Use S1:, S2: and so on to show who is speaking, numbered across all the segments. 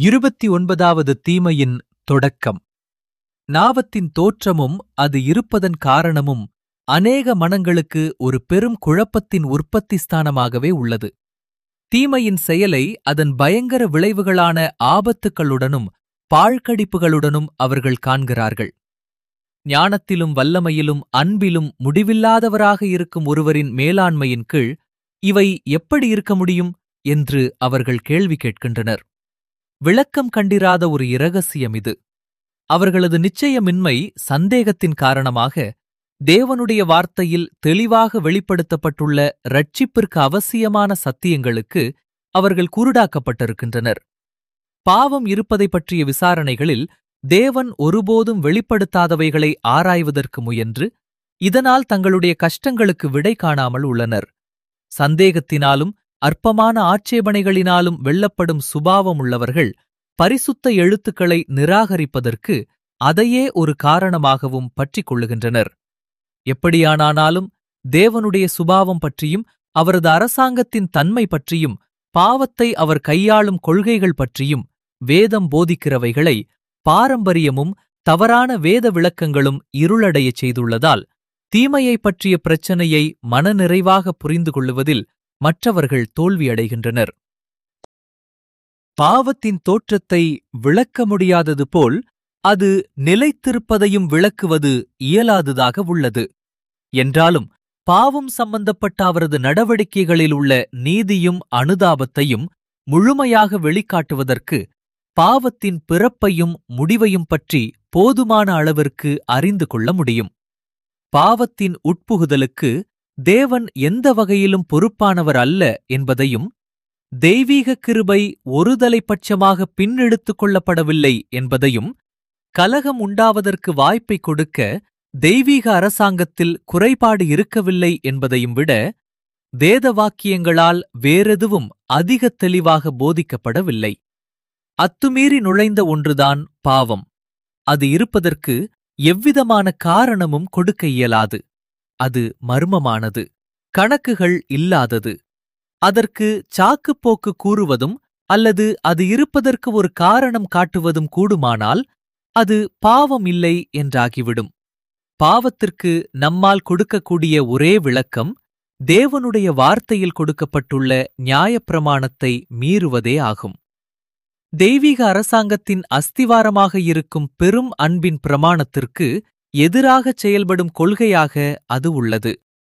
S1: இருபத்தி ஒன்பதாவது தீமையின் தொடக்கம் நாவத்தின் தோற்றமும் அது இருப்பதன் காரணமும் அநேக மனங்களுக்கு ஒரு பெரும் குழப்பத்தின் உற்பத்தி ஸ்தானமாகவே உள்ளது தீமையின் செயலை அதன் பயங்கர விளைவுகளான ஆபத்துக்களுடனும் பாழ்கடிப்புகளுடனும் அவர்கள் காண்கிறார்கள் ஞானத்திலும் வல்லமையிலும் அன்பிலும் முடிவில்லாதவராக இருக்கும் ஒருவரின் மேலாண்மையின் கீழ் இவை எப்படி இருக்க முடியும் என்று அவர்கள் கேள்வி கேட்கின்றனர் விளக்கம் கண்டிராத ஒரு இரகசியம் இது அவர்களது நிச்சயமின்மை சந்தேகத்தின் காரணமாக தேவனுடைய வார்த்தையில் தெளிவாக வெளிப்படுத்தப்பட்டுள்ள ரட்சிப்பிற்கு அவசியமான சத்தியங்களுக்கு அவர்கள் குருடாக்கப்பட்டிருக்கின்றனர் பாவம் இருப்பதை பற்றிய விசாரணைகளில் தேவன் ஒருபோதும் வெளிப்படுத்தாதவைகளை ஆராய்வதற்கு முயன்று இதனால் தங்களுடைய கஷ்டங்களுக்கு விடை காணாமல் உள்ளனர் சந்தேகத்தினாலும் அற்பமான ஆட்சேபனைகளினாலும் வெல்லப்படும் சுபாவமுள்ளவர்கள் பரிசுத்த எழுத்துக்களை நிராகரிப்பதற்கு அதையே ஒரு காரணமாகவும் பற்றிக் கொள்ளுகின்றனர் எப்படியானாலும் தேவனுடைய சுபாவம் பற்றியும் அவரது அரசாங்கத்தின் தன்மை பற்றியும் பாவத்தை அவர் கையாளும் கொள்கைகள் பற்றியும் வேதம் போதிக்கிறவைகளை பாரம்பரியமும் தவறான வேத விளக்கங்களும் இருளடையச் செய்துள்ளதால் தீமையைப் பற்றிய பிரச்சனையை மனநிறைவாக புரிந்து கொள்ளுவதில் மற்றவர்கள் தோல்வியடைகின்றனர் பாவத்தின் தோற்றத்தை விளக்க முடியாதது போல் அது நிலைத்திருப்பதையும் விளக்குவது இயலாததாக உள்ளது என்றாலும் பாவம் சம்பந்தப்பட்ட அவரது நடவடிக்கைகளில் உள்ள நீதியும் அனுதாபத்தையும் முழுமையாக வெளிக்காட்டுவதற்கு பாவத்தின் பிறப்பையும் முடிவையும் பற்றி போதுமான அளவிற்கு அறிந்து கொள்ள முடியும் பாவத்தின் உட்புகுதலுக்கு தேவன் எந்த வகையிலும் பொறுப்பானவர் அல்ல என்பதையும் தெய்வீக கிருபை ஒருதலைப்பட்சமாக பின்னெடுத்துக் கொள்ளப்படவில்லை என்பதையும் கலகம் உண்டாவதற்கு வாய்ப்பை கொடுக்க தெய்வீக அரசாங்கத்தில் குறைபாடு இருக்கவில்லை என்பதையும் விட வேத வாக்கியங்களால் வேறெதுவும் அதிக தெளிவாக போதிக்கப்படவில்லை அத்துமீறி நுழைந்த ஒன்றுதான் பாவம் அது இருப்பதற்கு எவ்விதமான காரணமும் கொடுக்க இயலாது அது மர்மமானது கணக்குகள் இல்லாதது அதற்கு சாக்குப்போக்கு கூறுவதும் அல்லது அது இருப்பதற்கு ஒரு காரணம் காட்டுவதும் கூடுமானால் அது பாவம் இல்லை என்றாகிவிடும் பாவத்திற்கு நம்மால் கொடுக்கக்கூடிய ஒரே விளக்கம் தேவனுடைய வார்த்தையில் கொடுக்கப்பட்டுள்ள நியாயப்பிரமாணத்தை மீறுவதே ஆகும் தெய்வீக அரசாங்கத்தின் அஸ்திவாரமாக இருக்கும் பெரும் அன்பின் பிரமாணத்திற்கு எதிராகச் செயல்படும் கொள்கையாக அது உள்ளது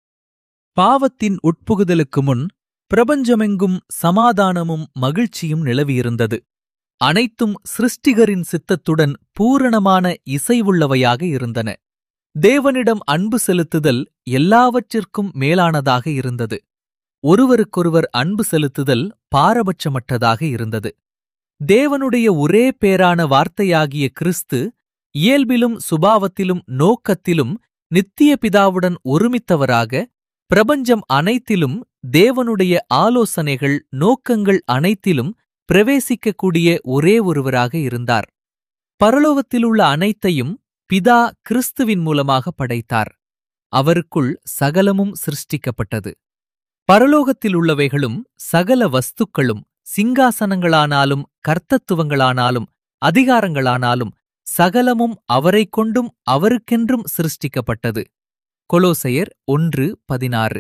S1: பாவத்தின் உட்புகுதலுக்கு முன் பிரபஞ்சமெங்கும் சமாதானமும் மகிழ்ச்சியும் நிலவியிருந்தது அனைத்தும் சிருஷ்டிகரின் சித்தத்துடன் பூரணமான இசைவுள்ளவையாக இருந்தன தேவனிடம் அன்பு செலுத்துதல் எல்லாவற்றிற்கும் மேலானதாக இருந்தது ஒருவருக்கொருவர் அன்பு செலுத்துதல் பாரபட்சமற்றதாக இருந்தது தேவனுடைய ஒரே பேரான வார்த்தையாகிய கிறிஸ்து இயல்பிலும் சுபாவத்திலும் நோக்கத்திலும் நித்திய பிதாவுடன் ஒருமித்தவராக பிரபஞ்சம் அனைத்திலும் தேவனுடைய ஆலோசனைகள் நோக்கங்கள் அனைத்திலும் பிரவேசிக்கக்கூடிய ஒரே ஒருவராக இருந்தார் பரலோகத்திலுள்ள அனைத்தையும் பிதா கிறிஸ்துவின் மூலமாக படைத்தார் அவருக்குள் சகலமும் சிருஷ்டிக்கப்பட்டது பரலோகத்தில் உள்ளவைகளும் சகல வஸ்துக்களும் சிங்காசனங்களானாலும் கர்த்தத்துவங்களானாலும் அதிகாரங்களானாலும் சகலமும் அவரைக் கொண்டும் அவருக்கென்றும் சிருஷ்டிக்கப்பட்டது கொலோசையர் ஒன்று பதினாறு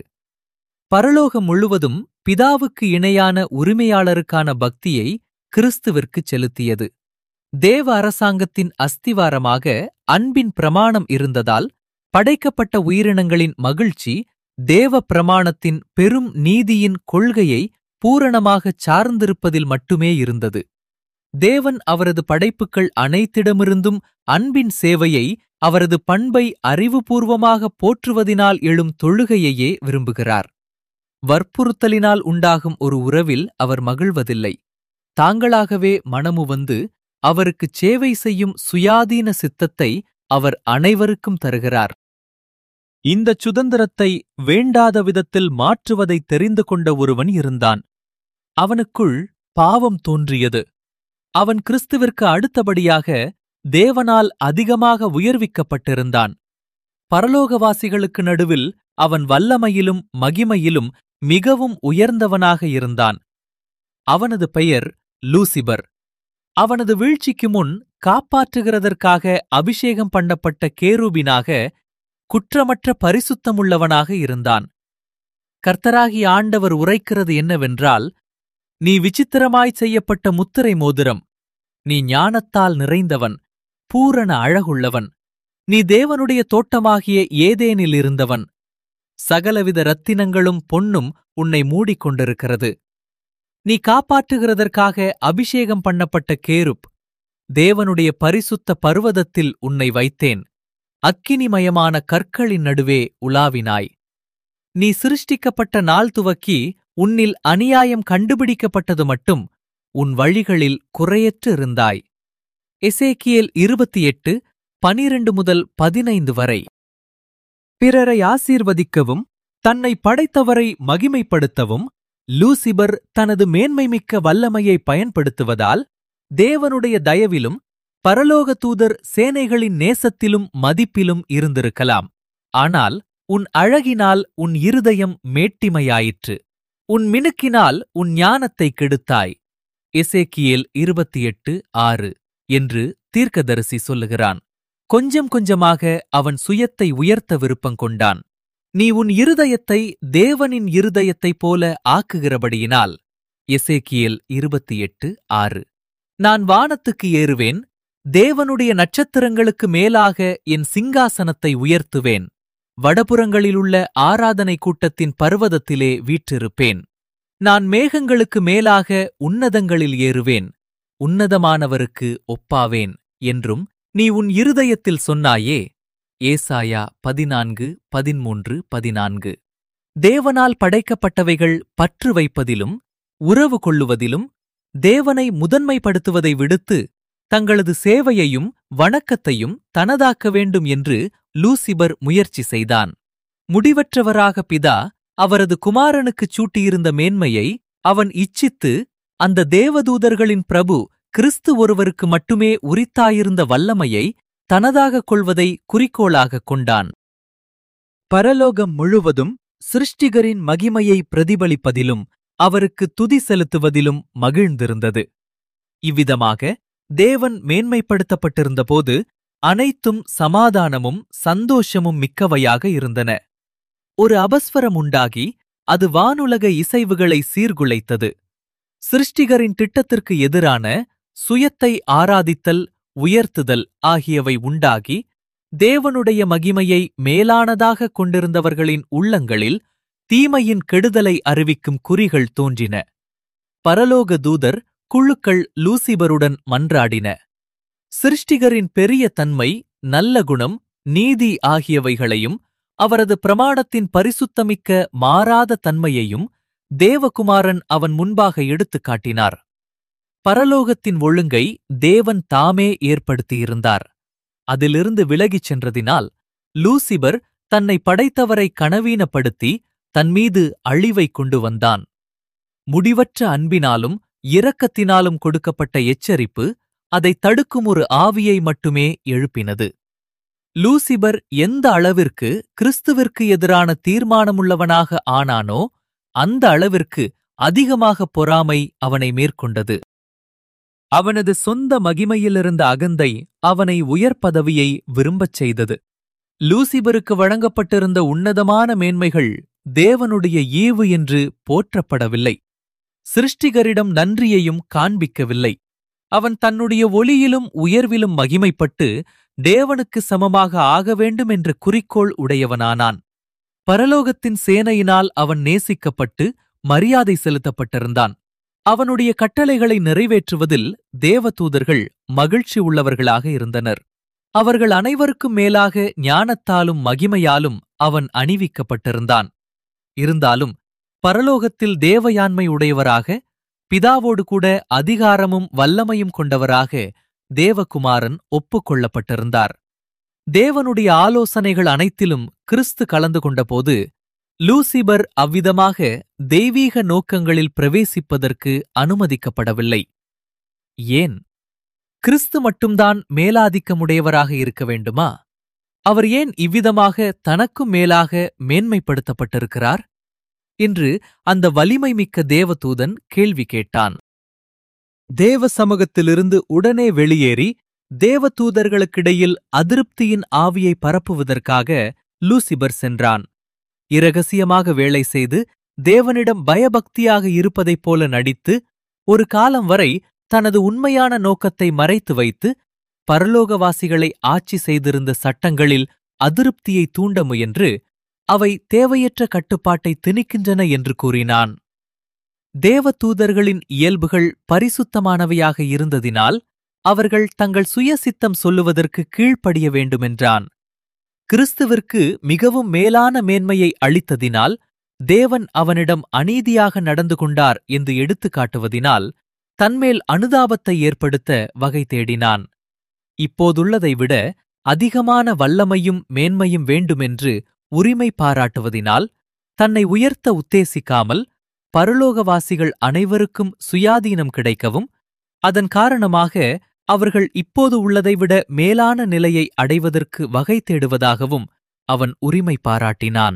S1: பரலோகம் முழுவதும் பிதாவுக்கு இணையான உரிமையாளருக்கான பக்தியை கிறிஸ்துவிற்குச் செலுத்தியது தேவ அரசாங்கத்தின் அஸ்திவாரமாக அன்பின் பிரமாணம் இருந்ததால் படைக்கப்பட்ட உயிரினங்களின் மகிழ்ச்சி தேவ பிரமாணத்தின் பெரும் நீதியின் கொள்கையை பூரணமாகச் சார்ந்திருப்பதில் மட்டுமே இருந்தது தேவன் அவரது படைப்புக்கள் அனைத்திடமிருந்தும் அன்பின் சேவையை அவரது பண்பை அறிவுபூர்வமாக போற்றுவதினால் எழும் தொழுகையையே விரும்புகிறார் வற்புறுத்தலினால் உண்டாகும் ஒரு உறவில் அவர் மகிழ்வதில்லை தாங்களாகவே மனமு வந்து அவருக்குச் சேவை செய்யும் சுயாதீன சித்தத்தை அவர் அனைவருக்கும் தருகிறார் இந்தச் சுதந்திரத்தை வேண்டாத விதத்தில் மாற்றுவதை தெரிந்து கொண்ட ஒருவன் இருந்தான் அவனுக்குள் பாவம் தோன்றியது அவன் கிறிஸ்துவிற்கு அடுத்தபடியாக தேவனால் அதிகமாக உயர்விக்கப்பட்டிருந்தான் பரலோகவாசிகளுக்கு நடுவில் அவன் வல்லமையிலும் மகிமையிலும் மிகவும் உயர்ந்தவனாக இருந்தான் அவனது பெயர் லூசிபர் அவனது வீழ்ச்சிக்கு முன் காப்பாற்றுகிறதற்காக அபிஷேகம் பண்ணப்பட்ட கேரூபினாக குற்றமற்ற பரிசுத்தமுள்ளவனாக இருந்தான் கர்த்தராகி ஆண்டவர் உரைக்கிறது என்னவென்றால் நீ விசித்திரமாய் செய்யப்பட்ட முத்திரை மோதிரம் நீ ஞானத்தால் நிறைந்தவன் பூரண அழகுள்ளவன் நீ தேவனுடைய தோட்டமாகிய ஏதேனில் இருந்தவன் சகலவித ரத்தினங்களும் பொன்னும் உன்னை மூடிக்கொண்டிருக்கிறது நீ காப்பாற்றுகிறதற்காக அபிஷேகம் பண்ணப்பட்ட கேருப் தேவனுடைய பரிசுத்த பர்வதத்தில் உன்னை வைத்தேன் அக்கினிமயமான கற்களின் நடுவே உலாவினாய் நீ சிருஷ்டிக்கப்பட்ட நாள் துவக்கி உன்னில் அநியாயம் கண்டுபிடிக்கப்பட்டது மட்டும் உன் வழிகளில் குறையற்று இருந்தாய் எசேக்கியேல் இருபத்தி எட்டு பனிரண்டு முதல் பதினைந்து வரை பிறரை ஆசீர்வதிக்கவும் தன்னை படைத்தவரை மகிமைப்படுத்தவும் லூசிபர் தனது மேன்மைமிக்க வல்லமையை பயன்படுத்துவதால் தேவனுடைய தயவிலும் பரலோக தூதர் சேனைகளின் நேசத்திலும் மதிப்பிலும் இருந்திருக்கலாம் ஆனால் உன் அழகினால் உன் இருதயம் மேட்டிமையாயிற்று உன் மினுக்கினால் உன் ஞானத்தை கெடுத்தாய் எசேக்கியேல் இருபத்தி எட்டு ஆறு என்று தீர்க்கதரிசி சொல்லுகிறான் கொஞ்சம் கொஞ்சமாக அவன் சுயத்தை உயர்த்த விருப்பம் கொண்டான் நீ உன் இருதயத்தை தேவனின் இருதயத்தைப் போல ஆக்குகிறபடியினால் எசேக்கியேல் இருபத்தி எட்டு ஆறு நான் வானத்துக்கு ஏறுவேன் தேவனுடைய நட்சத்திரங்களுக்கு மேலாக என் சிங்காசனத்தை உயர்த்துவேன் வடபுறங்களிலுள்ள ஆராதனை கூட்டத்தின் பர்வதத்திலே வீற்றிருப்பேன் நான் மேகங்களுக்கு மேலாக உன்னதங்களில் ஏறுவேன் உன்னதமானவருக்கு ஒப்பாவேன் என்றும் நீ உன் இருதயத்தில் சொன்னாயே ஏசாயா பதினான்கு பதிமூன்று பதினான்கு தேவனால் படைக்கப்பட்டவைகள் பற்று வைப்பதிலும் உறவு கொள்ளுவதிலும் தேவனை முதன்மைப்படுத்துவதை விடுத்து தங்களது சேவையையும் வணக்கத்தையும் தனதாக்க வேண்டும் என்று லூசிபர் முயற்சி செய்தான் முடிவற்றவராக பிதா அவரது குமாரனுக்குச் சூட்டியிருந்த மேன்மையை அவன் இச்சித்து அந்த தேவதூதர்களின் பிரபு கிறிஸ்து ஒருவருக்கு மட்டுமே உரித்தாயிருந்த வல்லமையை தனதாகக் கொள்வதை குறிக்கோளாகக் கொண்டான் பரலோகம் முழுவதும் சிருஷ்டிகரின் மகிமையை பிரதிபலிப்பதிலும் அவருக்கு துதி செலுத்துவதிலும் மகிழ்ந்திருந்தது இவ்விதமாக தேவன் மேன்மைப்படுத்தப்பட்டிருந்தபோது அனைத்தும் சமாதானமும் சந்தோஷமும் மிக்கவையாக இருந்தன ஒரு அபஸ்வரம் உண்டாகி அது வானுலக இசைவுகளை சீர்குலைத்தது சிருஷ்டிகரின் திட்டத்திற்கு எதிரான சுயத்தை ஆராதித்தல் உயர்த்துதல் ஆகியவை உண்டாகி தேவனுடைய மகிமையை மேலானதாகக் கொண்டிருந்தவர்களின் உள்ளங்களில் தீமையின் கெடுதலை அறிவிக்கும் குறிகள் தோன்றின பரலோக தூதர் குழுக்கள் லூசிபருடன் மன்றாடின சிருஷ்டிகரின் பெரிய தன்மை நல்ல குணம் நீதி ஆகியவைகளையும் அவரது பிரமாணத்தின் பரிசுத்தமிக்க மாறாத தன்மையையும் தேவகுமாரன் அவன் முன்பாக எடுத்துக் காட்டினார் பரலோகத்தின் ஒழுங்கை தேவன் தாமே ஏற்படுத்தியிருந்தார் அதிலிருந்து விலகிச் சென்றதினால் லூசிபர் தன்னை படைத்தவரை கனவீனப்படுத்தி தன்மீது அழிவை கொண்டு வந்தான் முடிவற்ற அன்பினாலும் இரக்கத்தினாலும் கொடுக்கப்பட்ட எச்சரிப்பு அதை தடுக்கும் ஒரு ஆவியை மட்டுமே எழுப்பினது லூசிபர் எந்த அளவிற்கு கிறிஸ்துவிற்கு எதிரான தீர்மானமுள்ளவனாக ஆனானோ அந்த அளவிற்கு அதிகமாக பொறாமை அவனை மேற்கொண்டது அவனது சொந்த மகிமையிலிருந்த அகந்தை அவனை உயர் பதவியை விரும்பச் செய்தது லூசிபருக்கு வழங்கப்பட்டிருந்த உன்னதமான மேன்மைகள் தேவனுடைய ஈவு என்று போற்றப்படவில்லை சிருஷ்டிகரிடம் நன்றியையும் காண்பிக்கவில்லை அவன் தன்னுடைய ஒளியிலும் உயர்விலும் மகிமைப்பட்டு தேவனுக்கு சமமாக ஆக வேண்டும் என்ற குறிக்கோள் உடையவனானான் பரலோகத்தின் சேனையினால் அவன் நேசிக்கப்பட்டு மரியாதை செலுத்தப்பட்டிருந்தான் அவனுடைய கட்டளைகளை நிறைவேற்றுவதில் தேவதூதர்கள் மகிழ்ச்சி உள்ளவர்களாக இருந்தனர் அவர்கள் அனைவருக்கும் மேலாக ஞானத்தாலும் மகிமையாலும் அவன் அணிவிக்கப்பட்டிருந்தான் இருந்தாலும் பரலோகத்தில் தேவயாண்மை உடையவராக பிதாவோடு கூட அதிகாரமும் வல்லமையும் கொண்டவராக தேவகுமாரன் ஒப்புக்கொள்ளப்பட்டிருந்தார் தேவனுடைய ஆலோசனைகள் அனைத்திலும் கிறிஸ்து கலந்து கொண்டபோது லூசிபர் அவ்விதமாக தெய்வீக நோக்கங்களில் பிரவேசிப்பதற்கு அனுமதிக்கப்படவில்லை ஏன் கிறிஸ்து மட்டும்தான் மேலாதிக்கமுடையவராக இருக்க வேண்டுமா அவர் ஏன் இவ்விதமாக தனக்கும் மேலாக மேன்மைப்படுத்தப்பட்டிருக்கிறார் என்று அந்த வலிமை மிக்க தேவதூதன் கேள்வி கேட்டான் தேவ சமூகத்திலிருந்து உடனே வெளியேறி தேவதூதர்களுக்கிடையில் அதிருப்தியின் ஆவியை பரப்புவதற்காக லூசிபர் சென்றான் இரகசியமாக வேலை செய்து தேவனிடம் பயபக்தியாக இருப்பதைப் போல நடித்து ஒரு காலம் வரை தனது உண்மையான நோக்கத்தை மறைத்து வைத்து பரலோகவாசிகளை ஆட்சி செய்திருந்த சட்டங்களில் அதிருப்தியை தூண்ட முயன்று அவை தேவையற்ற கட்டுப்பாட்டை திணிக்கின்றன என்று கூறினான் தேவதூதர்களின் இயல்புகள் பரிசுத்தமானவையாக இருந்ததினால் அவர்கள் தங்கள் சுயசித்தம் சொல்லுவதற்கு கீழ்ப்படிய வேண்டுமென்றான் கிறிஸ்துவிற்கு மிகவும் மேலான மேன்மையை அளித்ததினால் தேவன் அவனிடம் அநீதியாக நடந்து கொண்டார் என்று எடுத்துக் காட்டுவதினால் தன்மேல் அனுதாபத்தை ஏற்படுத்த வகை தேடினான் இப்போதுள்ளதை விட அதிகமான வல்லமையும் மேன்மையும் வேண்டுமென்று உரிமை பாராட்டுவதினால் தன்னை உயர்த்த உத்தேசிக்காமல் பரலோகவாசிகள் அனைவருக்கும் சுயாதீனம் கிடைக்கவும் அதன் காரணமாக அவர்கள் இப்போது உள்ளதை விட மேலான நிலையை அடைவதற்கு வகை தேடுவதாகவும் அவன் உரிமை பாராட்டினான்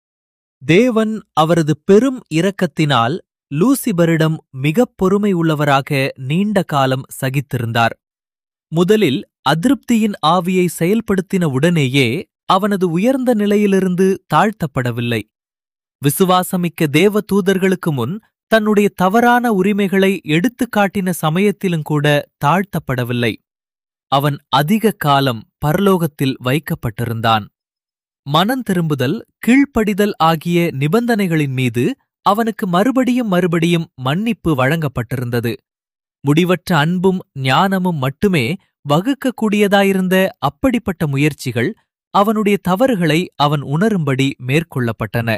S1: தேவன் அவரது பெரும் இரக்கத்தினால் லூசிபரிடம் மிகப் பொறுமை உள்ளவராக நீண்ட காலம் சகித்திருந்தார் முதலில் அதிருப்தியின் ஆவியை செயல்படுத்தின உடனேயே அவனது உயர்ந்த நிலையிலிருந்து தாழ்த்தப்படவில்லை விசுவாசமிக்க தேவ தூதர்களுக்கு முன் தன்னுடைய தவறான உரிமைகளை எடுத்துக் காட்டின சமயத்திலும் கூட தாழ்த்தப்படவில்லை அவன் அதிக காலம் பரலோகத்தில் வைக்கப்பட்டிருந்தான் மனம் திரும்புதல் கீழ்ப்படிதல் ஆகிய நிபந்தனைகளின் மீது அவனுக்கு மறுபடியும் மறுபடியும் மன்னிப்பு வழங்கப்பட்டிருந்தது முடிவற்ற அன்பும் ஞானமும் மட்டுமே வகுக்கக்கூடியதாயிருந்த அப்படிப்பட்ட முயற்சிகள் அவனுடைய தவறுகளை அவன் உணரும்படி மேற்கொள்ளப்பட்டன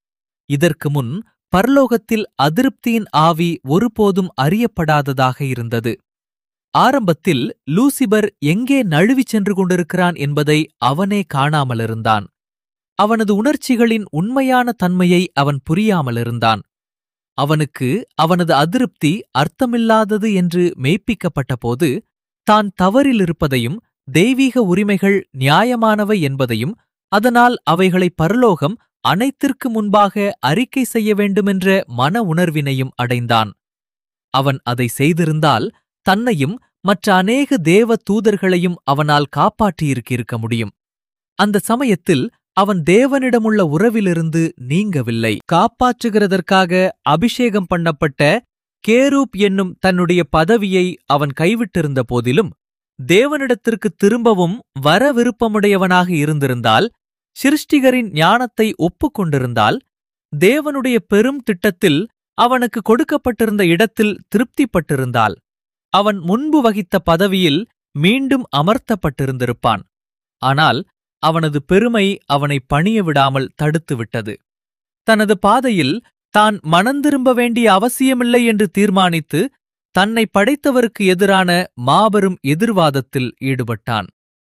S1: இதற்கு முன் பரலோகத்தில் அதிருப்தியின் ஆவி ஒருபோதும் அறியப்படாததாக இருந்தது ஆரம்பத்தில் லூசிபர் எங்கே நழுவிச் சென்று கொண்டிருக்கிறான் என்பதை அவனே காணாமலிருந்தான் அவனது உணர்ச்சிகளின் உண்மையான தன்மையை அவன் புரியாமலிருந்தான் அவனுக்கு அவனது அதிருப்தி அர்த்தமில்லாதது என்று மெய்ப்பிக்கப்பட்டபோது தான் தவறிலிருப்பதையும் தெய்வீக உரிமைகள் நியாயமானவை என்பதையும் அதனால் அவைகளை பரலோகம் அனைத்திற்கு முன்பாக அறிக்கை செய்ய வேண்டுமென்ற மன உணர்வினையும் அடைந்தான் அவன் அதை செய்திருந்தால் தன்னையும் மற்ற அநேக தேவ தூதர்களையும் அவனால் காப்பாற்றியிருக்கிருக்க முடியும் அந்த சமயத்தில் அவன் தேவனிடமுள்ள உறவிலிருந்து நீங்கவில்லை காப்பாற்றுகிறதற்காக அபிஷேகம் பண்ணப்பட்ட கேரூப் என்னும் தன்னுடைய பதவியை அவன் கைவிட்டிருந்த போதிலும் தேவனிடத்திற்கு திரும்பவும் வர விருப்பமுடையவனாக இருந்திருந்தால் சிருஷ்டிகரின் ஞானத்தை ஒப்புக்கொண்டிருந்தால் தேவனுடைய பெரும் திட்டத்தில் அவனுக்கு கொடுக்கப்பட்டிருந்த இடத்தில் திருப்திப்பட்டிருந்தால் அவன் முன்பு வகித்த பதவியில் மீண்டும் அமர்த்தப்பட்டிருந்திருப்பான் ஆனால் அவனது பெருமை அவனை பணிய விடாமல் தடுத்துவிட்டது தனது பாதையில் தான் மனந்திரும்ப வேண்டிய அவசியமில்லை என்று தீர்மானித்து தன்னை படைத்தவருக்கு எதிரான மாபெரும் எதிர்வாதத்தில் ஈடுபட்டான்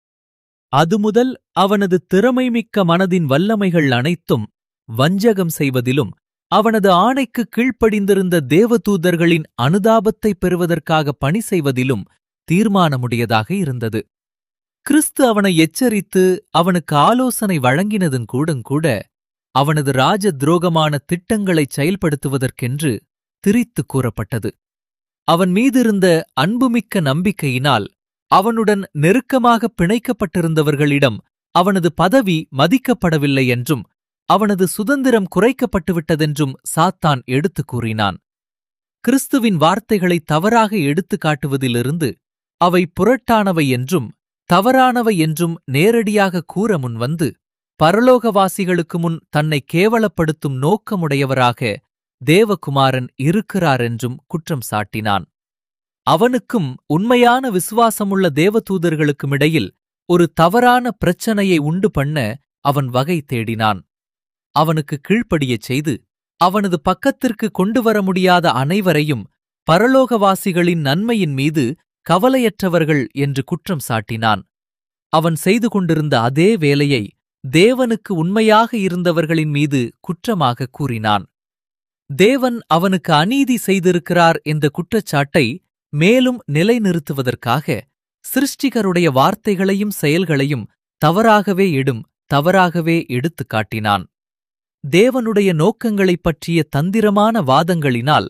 S1: அது முதல் அவனது திறமைமிக்க மனதின் வல்லமைகள் அனைத்தும் வஞ்சகம் செய்வதிலும் அவனது ஆணைக்கு கீழ்ப்படிந்திருந்த தேவதூதர்களின் அனுதாபத்தை பெறுவதற்காக பணி செய்வதிலும் தீர்மானமுடையதாக இருந்தது கிறிஸ்து அவனை எச்சரித்து அவனுக்கு ஆலோசனை வழங்கினதும் கூடங்கூட அவனது ராஜ துரோகமான திட்டங்களைச் செயல்படுத்துவதற்கென்று திரித்து கூறப்பட்டது அவன் மீதிருந்த அன்புமிக்க நம்பிக்கையினால் அவனுடன் நெருக்கமாக பிணைக்கப்பட்டிருந்தவர்களிடம் அவனது பதவி மதிக்கப்படவில்லை என்றும் அவனது சுதந்திரம் குறைக்கப்பட்டுவிட்டதென்றும் சாத்தான் எடுத்துக் கூறினான் கிறிஸ்துவின் வார்த்தைகளை தவறாக எடுத்துக் காட்டுவதிலிருந்து அவை புரட்டானவை என்றும் தவறானவை என்றும் நேரடியாக கூற முன்வந்து பரலோகவாசிகளுக்கு முன் தன்னை கேவலப்படுத்தும் நோக்கமுடையவராக தேவகுமாரன் இருக்கிறார் என்றும் குற்றம் சாட்டினான் அவனுக்கும் உண்மையான விசுவாசமுள்ள தேவதூதர்களுக்கும் இடையில் ஒரு தவறான பிரச்சனையை உண்டு பண்ண அவன் வகை தேடினான் அவனுக்கு கீழ்ப்படியச் செய்து அவனது பக்கத்திற்கு கொண்டு வர முடியாத அனைவரையும் பரலோகவாசிகளின் நன்மையின் மீது கவலையற்றவர்கள் என்று குற்றம் சாட்டினான் அவன் செய்து கொண்டிருந்த அதே வேலையை தேவனுக்கு உண்மையாக இருந்தவர்களின் மீது குற்றமாக கூறினான் தேவன் அவனுக்கு அநீதி செய்திருக்கிறார் என்ற குற்றச்சாட்டை மேலும் நிலைநிறுத்துவதற்காக சிருஷ்டிகருடைய வார்த்தைகளையும் செயல்களையும் தவறாகவே எடும் தவறாகவே எடுத்துக் காட்டினான் தேவனுடைய நோக்கங்களைப் பற்றிய தந்திரமான வாதங்களினால்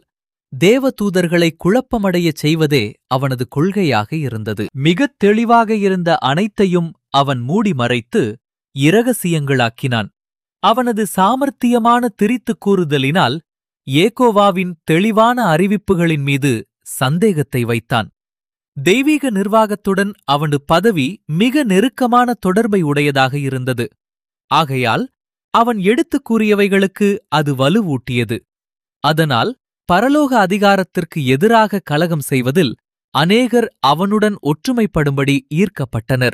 S1: தேவதூதர்களை குழப்பமடையச் செய்வதே அவனது கொள்கையாக இருந்தது மிகத் தெளிவாக இருந்த அனைத்தையும் அவன் மூடி மறைத்து இரகசியங்களாக்கினான் அவனது சாமர்த்தியமான திரித்துக் கூறுதலினால் ஏகோவாவின் தெளிவான அறிவிப்புகளின் மீது சந்தேகத்தை வைத்தான் தெய்வீக நிர்வாகத்துடன் அவனது பதவி மிக நெருக்கமான தொடர்பை உடையதாக இருந்தது ஆகையால் அவன் எடுத்துக் கூறியவைகளுக்கு அது வலுவூட்டியது அதனால் பரலோக அதிகாரத்திற்கு எதிராக கலகம் செய்வதில் அநேகர் அவனுடன் ஒற்றுமைப்படும்படி ஈர்க்கப்பட்டனர்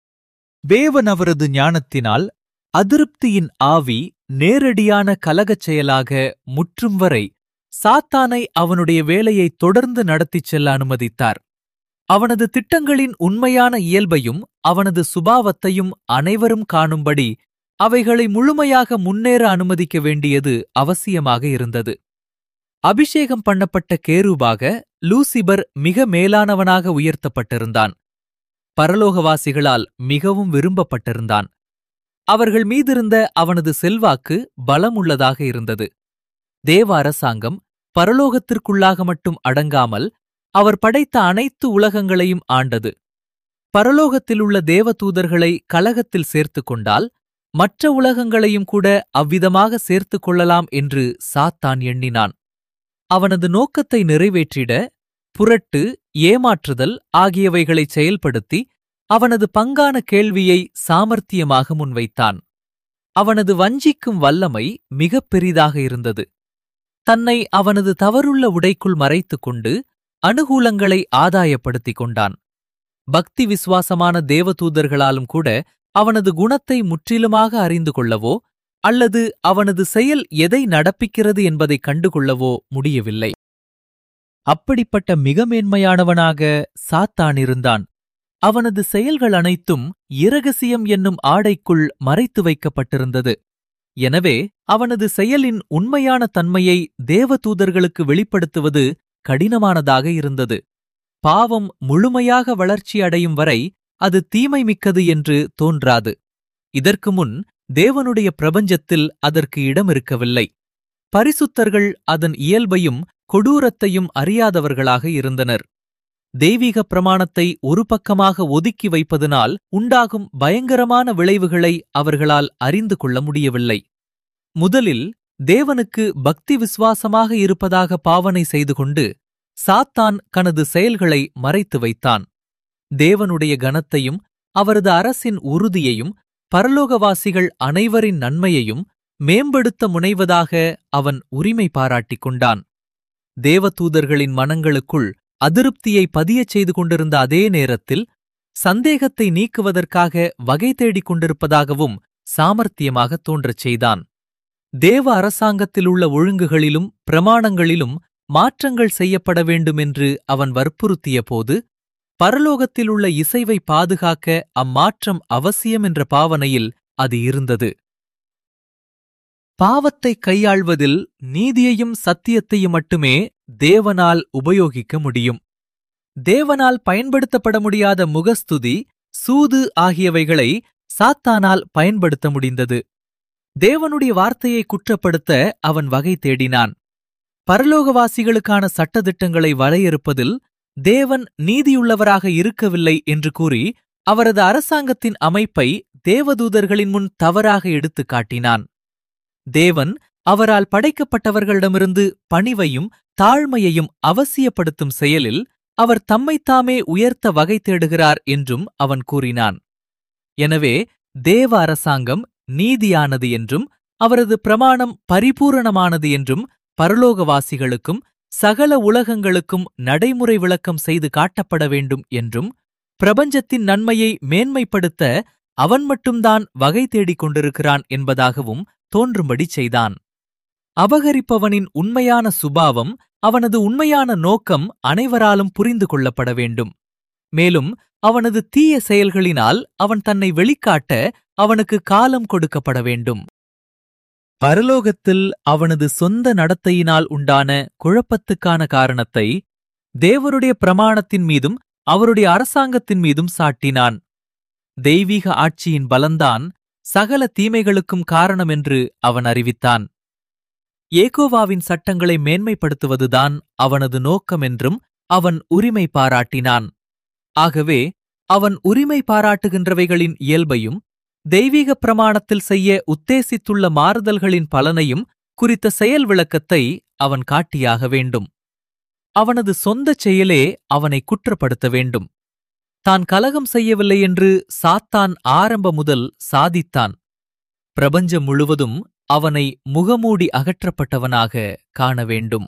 S1: தேவன் அவரது ஞானத்தினால் அதிருப்தியின் ஆவி நேரடியான கலகச் செயலாக முற்றும் வரை சாத்தானை அவனுடைய வேலையை தொடர்ந்து நடத்திச் செல்ல அனுமதித்தார் அவனது திட்டங்களின் உண்மையான இயல்பையும் அவனது சுபாவத்தையும் அனைவரும் காணும்படி அவைகளை முழுமையாக முன்னேற அனுமதிக்க வேண்டியது அவசியமாக இருந்தது அபிஷேகம் பண்ணப்பட்ட கேரூபாக லூசிபர் மிக மேலானவனாக உயர்த்தப்பட்டிருந்தான் பரலோகவாசிகளால் மிகவும் விரும்பப்பட்டிருந்தான் அவர்கள் மீதிருந்த அவனது செல்வாக்கு பலமுள்ளதாக இருந்தது தேவ அரசாங்கம் பரலோகத்திற்குள்ளாக மட்டும் அடங்காமல் அவர் படைத்த அனைத்து உலகங்களையும் ஆண்டது பரலோகத்திலுள்ள தேவதூதர்களை கலகத்தில் சேர்த்துக் கொண்டால் மற்ற உலகங்களையும் கூட அவ்விதமாக சேர்த்துக் கொள்ளலாம் என்று சாத்தான் எண்ணினான் அவனது நோக்கத்தை நிறைவேற்றிட புரட்டு ஏமாற்றுதல் ஆகியவைகளை செயல்படுத்தி அவனது பங்கான கேள்வியை சாமர்த்தியமாக முன்வைத்தான் அவனது வஞ்சிக்கும் வல்லமை மிகப் பெரிதாக இருந்தது தன்னை அவனது தவறுள்ள உடைக்குள் மறைத்துக் கொண்டு அனுகூலங்களை ஆதாயப்படுத்திக் கொண்டான் பக்தி விசுவாசமான தேவதூதர்களாலும் கூட அவனது குணத்தை முற்றிலுமாக அறிந்து கொள்ளவோ அல்லது அவனது செயல் எதை நடப்பிக்கிறது என்பதை கண்டுகொள்ளவோ முடியவில்லை அப்படிப்பட்ட மிக மேன்மையானவனாக சாத்தான் இருந்தான் அவனது செயல்கள் அனைத்தும் இரகசியம் என்னும் ஆடைக்குள் மறைத்து வைக்கப்பட்டிருந்தது எனவே அவனது செயலின் உண்மையான தன்மையை தேவதூதர்களுக்கு வெளிப்படுத்துவது கடினமானதாக இருந்தது பாவம் முழுமையாக வளர்ச்சி அடையும் வரை அது தீமை மிக்கது என்று தோன்றாது இதற்கு முன் தேவனுடைய பிரபஞ்சத்தில் அதற்கு இடம் இருக்கவில்லை பரிசுத்தர்கள் அதன் இயல்பையும் கொடூரத்தையும் அறியாதவர்களாக இருந்தனர் தெய்வீக பிரமாணத்தை ஒரு பக்கமாக ஒதுக்கி வைப்பதனால் உண்டாகும் பயங்கரமான விளைவுகளை அவர்களால் அறிந்து கொள்ள முடியவில்லை முதலில் தேவனுக்கு பக்தி விசுவாசமாக இருப்பதாக பாவனை செய்து கொண்டு சாத்தான் தனது செயல்களை மறைத்து வைத்தான் தேவனுடைய கனத்தையும் அவரது அரசின் உறுதியையும் பரலோகவாசிகள் அனைவரின் நன்மையையும் மேம்படுத்த முனைவதாக அவன் உரிமை பாராட்டிக் கொண்டான் தேவதூதர்களின் மனங்களுக்குள் அதிருப்தியை பதியச் செய்து கொண்டிருந்த அதே நேரத்தில் சந்தேகத்தை நீக்குவதற்காக வகை தேடிக் கொண்டிருப்பதாகவும் சாமர்த்தியமாக தோன்றச் செய்தான் தேவ அரசாங்கத்திலுள்ள ஒழுங்குகளிலும் பிரமாணங்களிலும் மாற்றங்கள் செய்யப்பட வேண்டுமென்று அவன் வற்புறுத்திய போது பரலோகத்திலுள்ள இசைவை பாதுகாக்க அம்மாற்றம் அவசியம் என்ற பாவனையில் அது இருந்தது பாவத்தை கையாள்வதில் நீதியையும் சத்தியத்தையும் மட்டுமே தேவனால் உபயோகிக்க முடியும் தேவனால் பயன்படுத்தப்பட முடியாத முகஸ்துதி சூது ஆகியவைகளை சாத்தானால் பயன்படுத்த முடிந்தது தேவனுடைய வார்த்தையை குற்றப்படுத்த அவன் வகை தேடினான் பரலோகவாசிகளுக்கான சட்டதிட்டங்களை வரையறுப்பதில் தேவன் நீதியுள்ளவராக இருக்கவில்லை என்று கூறி அவரது அரசாங்கத்தின் அமைப்பை தேவதூதர்களின் முன் தவறாக எடுத்துக் காட்டினான் தேவன் அவரால் படைக்கப்பட்டவர்களிடமிருந்து பணிவையும் தாழ்மையையும் அவசியப்படுத்தும் செயலில் அவர் தம்மைத்தாமே உயர்த்த வகை தேடுகிறார் என்றும் அவன் கூறினான் எனவே தேவ அரசாங்கம் நீதியானது என்றும் அவரது பிரமாணம் பரிபூரணமானது என்றும் பரலோகவாசிகளுக்கும் சகல உலகங்களுக்கும் நடைமுறை விளக்கம் செய்து காட்டப்பட வேண்டும் என்றும் பிரபஞ்சத்தின் நன்மையை மேன்மைப்படுத்த அவன் மட்டும்தான் வகை தேடிக் கொண்டிருக்கிறான் என்பதாகவும் தோன்றும்படி செய்தான் அபகரிப்பவனின் உண்மையான சுபாவம் அவனது உண்மையான நோக்கம் அனைவராலும் புரிந்து கொள்ளப்பட வேண்டும் மேலும் அவனது தீய செயல்களினால் அவன் தன்னை வெளிக்காட்ட அவனுக்கு காலம் கொடுக்கப்பட வேண்டும் பரலோகத்தில் அவனது சொந்த நடத்தையினால் உண்டான குழப்பத்துக்கான காரணத்தை தேவருடைய பிரமாணத்தின் மீதும் அவருடைய அரசாங்கத்தின் மீதும் சாட்டினான் தெய்வீக ஆட்சியின் பலந்தான் சகல தீமைகளுக்கும் காரணமென்று அவன் அறிவித்தான் ஏகோவாவின் சட்டங்களை மேன்மைப்படுத்துவதுதான் அவனது நோக்கமென்றும் அவன் உரிமை பாராட்டினான் ஆகவே அவன் உரிமை பாராட்டுகின்றவைகளின் இயல்பையும் தெய்வீக பிரமாணத்தில் செய்ய உத்தேசித்துள்ள மாறுதல்களின் பலனையும் குறித்த செயல் விளக்கத்தை அவன் காட்டியாக வேண்டும் அவனது சொந்தச் செயலே அவனை குற்றப்படுத்த வேண்டும் தான் கலகம் செய்யவில்லை என்று சாத்தான் ஆரம்ப முதல் சாதித்தான் பிரபஞ்சம் முழுவதும் அவனை முகமூடி அகற்றப்பட்டவனாக காண வேண்டும்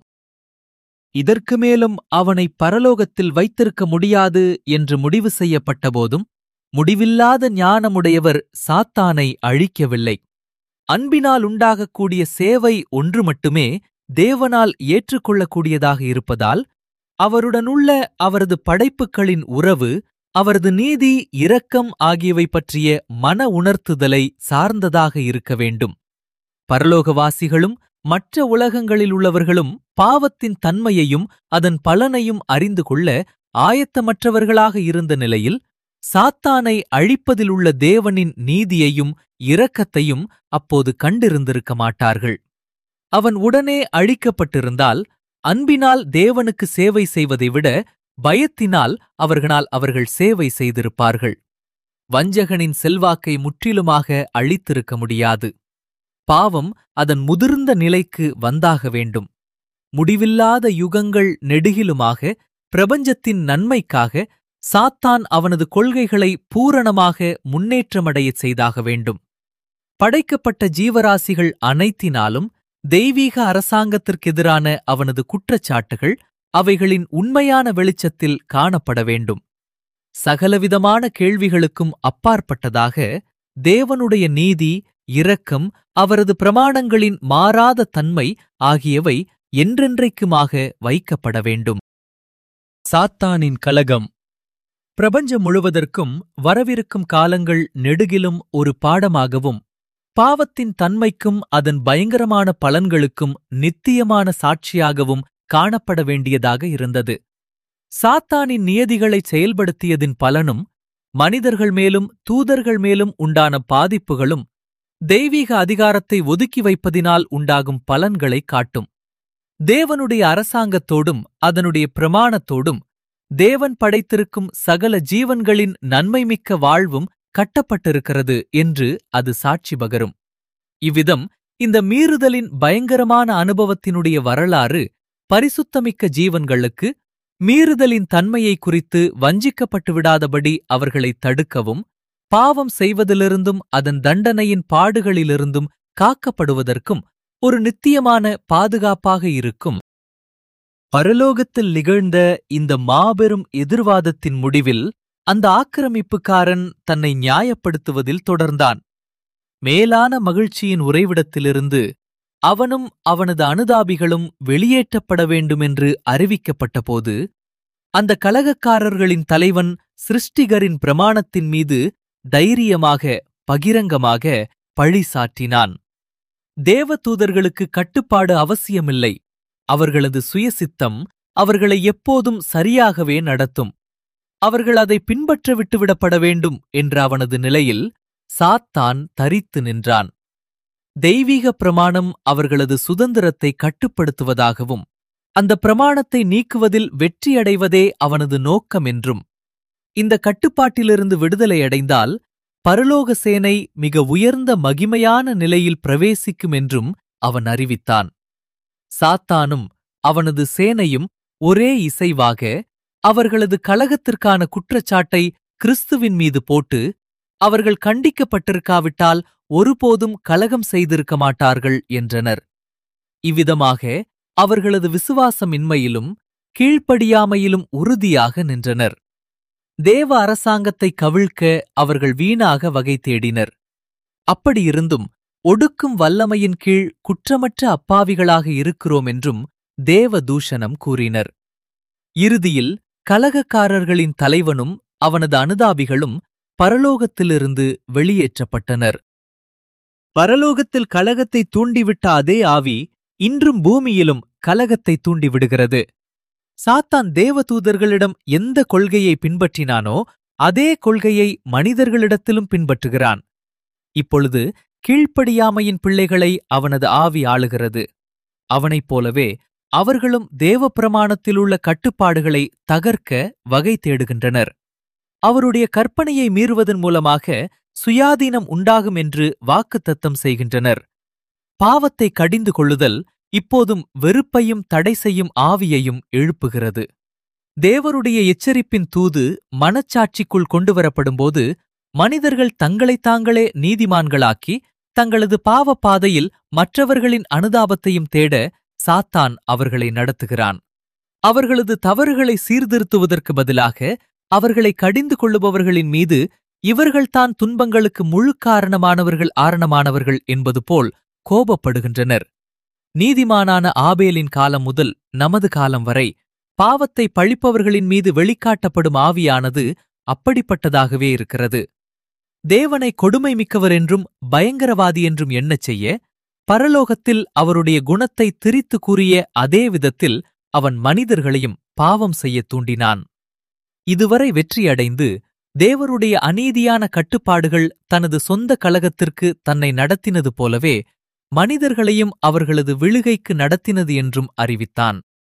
S1: இதற்கு மேலும் அவனை பரலோகத்தில் வைத்திருக்க முடியாது என்று முடிவு செய்யப்பட்டபோதும் முடிவில்லாத ஞானமுடையவர் சாத்தானை அழிக்கவில்லை அன்பினால் உண்டாகக்கூடிய சேவை ஒன்று மட்டுமே தேவனால் ஏற்றுக்கொள்ளக்கூடியதாக இருப்பதால் அவருடனுள்ள அவரது படைப்புகளின் உறவு அவரது நீதி இரக்கம் ஆகியவை பற்றிய மன உணர்த்துதலை சார்ந்ததாக இருக்க வேண்டும் பரலோகவாசிகளும் மற்ற உலகங்களில் உள்ளவர்களும் பாவத்தின் தன்மையையும் அதன் பலனையும் அறிந்து கொள்ள ஆயத்தமற்றவர்களாக இருந்த நிலையில் சாத்தானை அழிப்பதில் உள்ள தேவனின் நீதியையும் இரக்கத்தையும் அப்போது கண்டிருந்திருக்க மாட்டார்கள் அவன் உடனே அழிக்கப்பட்டிருந்தால் அன்பினால் தேவனுக்கு சேவை செய்வதை விட பயத்தினால் அவர்களால் அவர்கள் சேவை செய்திருப்பார்கள் வஞ்சகனின் செல்வாக்கை முற்றிலுமாக அழித்திருக்க முடியாது பாவம் அதன் முதிர்ந்த நிலைக்கு வந்தாக வேண்டும் முடிவில்லாத யுகங்கள் நெடுகிலுமாக பிரபஞ்சத்தின் நன்மைக்காக சாத்தான் அவனது கொள்கைகளை பூரணமாக முன்னேற்றமடையச் செய்தாக வேண்டும் படைக்கப்பட்ட ஜீவராசிகள் அனைத்தினாலும் தெய்வீக அரசாங்கத்திற்கெதிரான அவனது குற்றச்சாட்டுகள் அவைகளின் உண்மையான வெளிச்சத்தில் காணப்பட வேண்டும் சகலவிதமான கேள்விகளுக்கும் அப்பாற்பட்டதாக தேவனுடைய நீதி இரக்கம் அவரது பிரமாணங்களின் மாறாத தன்மை ஆகியவை என்றென்றைக்குமாக வைக்கப்பட வேண்டும் சாத்தானின் கலகம் பிரபஞ்சம் முழுவதற்கும் வரவிருக்கும் காலங்கள் நெடுகிலும் ஒரு பாடமாகவும் பாவத்தின் தன்மைக்கும் அதன் பயங்கரமான பலன்களுக்கும் நித்தியமான சாட்சியாகவும் காணப்பட வேண்டியதாக இருந்தது சாத்தானின் நியதிகளை செயல்படுத்தியதின் பலனும் மனிதர்கள் மேலும் தூதர்கள் மேலும் உண்டான பாதிப்புகளும் தெய்வீக அதிகாரத்தை ஒதுக்கி வைப்பதினால் உண்டாகும் பலன்களை காட்டும் தேவனுடைய அரசாங்கத்தோடும் அதனுடைய பிரமாணத்தோடும் தேவன் படைத்திருக்கும் சகல ஜீவன்களின் நன்மைமிக்க வாழ்வும் கட்டப்பட்டிருக்கிறது என்று அது சாட்சி பகரும் இவ்விதம் இந்த மீறுதலின் பயங்கரமான அனுபவத்தினுடைய வரலாறு பரிசுத்தமிக்க ஜீவன்களுக்கு மீறுதலின் தன்மையை குறித்து வஞ்சிக்கப்பட்டு விடாதபடி அவர்களை தடுக்கவும் பாவம் செய்வதிலிருந்தும் அதன் தண்டனையின் பாடுகளிலிருந்தும் காக்கப்படுவதற்கும் ஒரு நித்தியமான பாதுகாப்பாக இருக்கும் பரலோகத்தில் நிகழ்ந்த இந்த மாபெரும் எதிர்வாதத்தின் முடிவில் அந்த ஆக்கிரமிப்புக்காரன் தன்னை நியாயப்படுத்துவதில் தொடர்ந்தான் மேலான மகிழ்ச்சியின் உறைவிடத்திலிருந்து அவனும் அவனது அனுதாபிகளும் வெளியேற்றப்பட வேண்டுமென்று அறிவிக்கப்பட்டபோது அந்த கலகக்காரர்களின் தலைவன் சிருஷ்டிகரின் பிரமாணத்தின் மீது தைரியமாக பகிரங்கமாக பழி சாற்றினான் தேவதூதர்களுக்கு கட்டுப்பாடு அவசியமில்லை அவர்களது சுயசித்தம் அவர்களை எப்போதும் சரியாகவே நடத்தும் அவர்கள் அதை பின்பற்ற விட்டுவிடப்பட வேண்டும் என்ற அவனது நிலையில் சாத்தான் தரித்து நின்றான் தெய்வீக பிரமாணம் அவர்களது சுதந்திரத்தை கட்டுப்படுத்துவதாகவும் அந்த பிரமாணத்தை நீக்குவதில் வெற்றியடைவதே அவனது நோக்கம் என்றும் இந்த கட்டுப்பாட்டிலிருந்து விடுதலை அடைந்தால் பரலோக சேனை மிக உயர்ந்த மகிமையான நிலையில் பிரவேசிக்கும் என்றும் அவன் அறிவித்தான் சாத்தானும் அவனது சேனையும் ஒரே இசைவாக அவர்களது கலகத்திற்கான குற்றச்சாட்டை கிறிஸ்துவின் மீது போட்டு அவர்கள் கண்டிக்கப்பட்டிருக்காவிட்டால் ஒருபோதும் கலகம் செய்திருக்க மாட்டார்கள் என்றனர் இவ்விதமாக அவர்களது விசுவாசமின்மையிலும் கீழ்ப்படியாமையிலும் உறுதியாக நின்றனர் தேவ அரசாங்கத்தை கவிழ்க்க அவர்கள் வீணாக வகை தேடினர் அப்படியிருந்தும் ஒடுக்கும் வல்லமையின் கீழ் குற்றமற்ற அப்பாவிகளாக இருக்கிறோம் என்றும் தேவ தூஷணம் கூறினர் இறுதியில் கலகக்காரர்களின் தலைவனும் அவனது அனுதாபிகளும் பரலோகத்திலிருந்து வெளியேற்றப்பட்டனர் பரலோகத்தில் கலகத்தை தூண்டிவிட்ட அதே ஆவி இன்றும் பூமியிலும் கலகத்தை தூண்டிவிடுகிறது சாத்தான் தேவதூதர்களிடம் எந்த கொள்கையை பின்பற்றினானோ அதே கொள்கையை மனிதர்களிடத்திலும் பின்பற்றுகிறான் இப்பொழுது கீழ்ப்படியாமையின் பிள்ளைகளை அவனது ஆவி ஆளுகிறது அவனைப் போலவே அவர்களும் தேவப்பிரமாணத்திலுள்ள கட்டுப்பாடுகளை தகர்க்க வகை தேடுகின்றனர் அவருடைய கற்பனையை மீறுவதன் மூலமாக சுயாதீனம் உண்டாகும் என்று வாக்குத்தத்தம் செய்கின்றனர் பாவத்தை கடிந்து கொள்ளுதல் இப்போதும் வெறுப்பையும் தடை செய்யும் ஆவியையும் எழுப்புகிறது தேவருடைய எச்சரிப்பின் தூது மனச்சாட்சிக்குள் கொண்டுவரப்படும்போது மனிதர்கள் தங்களைத் தாங்களே நீதிமான்களாக்கி தங்களது பாவ பாதையில் மற்றவர்களின் அனுதாபத்தையும் தேட சாத்தான் அவர்களை நடத்துகிறான் அவர்களது தவறுகளை சீர்திருத்துவதற்கு பதிலாக அவர்களை கடிந்து கொள்ளுபவர்களின் மீது இவர்கள்தான் துன்பங்களுக்கு முழு காரணமானவர்கள் ஆரணமானவர்கள் என்பது போல் கோபப்படுகின்றனர் நீதிமானான ஆபேலின் காலம் முதல் நமது காலம் வரை பாவத்தை பழிப்பவர்களின் மீது வெளிக்காட்டப்படும் ஆவியானது அப்படிப்பட்டதாகவே இருக்கிறது தேவனை கொடுமை மிக்கவர் என்றும் பயங்கரவாதி என்றும் எண்ணச் செய்ய பரலோகத்தில் அவருடைய குணத்தை திரித்து கூறிய அதே விதத்தில் அவன் மனிதர்களையும் பாவம் செய்யத் தூண்டினான் இதுவரை வெற்றியடைந்து தேவருடைய அநீதியான கட்டுப்பாடுகள் தனது சொந்த கலகத்திற்கு தன்னை நடத்தினது போலவே மனிதர்களையும் அவர்களது விழுகைக்கு நடத்தினது என்றும் அறிவித்தான்